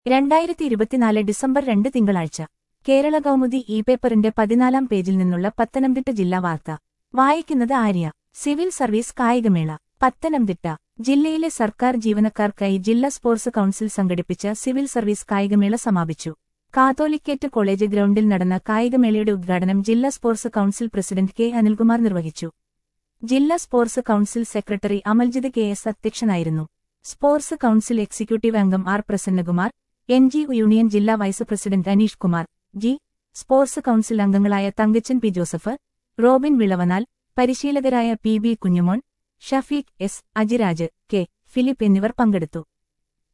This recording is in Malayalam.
രണ്ടായിരത്തി ഇരുപത്തിനാല് ഡിസംബർ രണ്ട് തിങ്കളാഴ്ച കേരള കൗമുദി ഇ പേപ്പറിന്റെ പതിനാലാം പേജിൽ നിന്നുള്ള പത്തനംതിട്ട ജില്ലാ വാർത്ത വായിക്കുന്നത് ആര്യ സിവിൽ സർവീസ് കായികമേള പത്തനംതിട്ട ജില്ലയിലെ സർക്കാർ ജീവനക്കാർക്കായി ജില്ലാ സ്പോർട്സ് കൌൺസിൽ സംഘടിപ്പിച്ച സിവിൽ സർവീസ് കായികമേള സമാപിച്ചു കാത്തോലിക്കേറ്റ് കോളേജ് ഗ്രൗണ്ടിൽ നടന്ന കായികമേളയുടെ ഉദ്ഘാടനം ജില്ലാ sports council president K Anilkumar നിർവഹിച്ചു ജില്ലാ sports council secretary Amaljith K S അധ്യക്ഷനായിരുന്നു സ്പോർട്സ് കൌൺസിൽ എക്സിക്യൂട്ടീവ് അംഗം R Prasannakumar N G union ജില്ലാ vice president Aneesh Kumar G sports council അംഗങ്ങളായ Thankachan P Joseph Robin Vilavanal പരിശീലകരായ P B Kunjumon Shafeeq S Ajiraj K Philip എന്നിവർ പങ്കെടുത്തു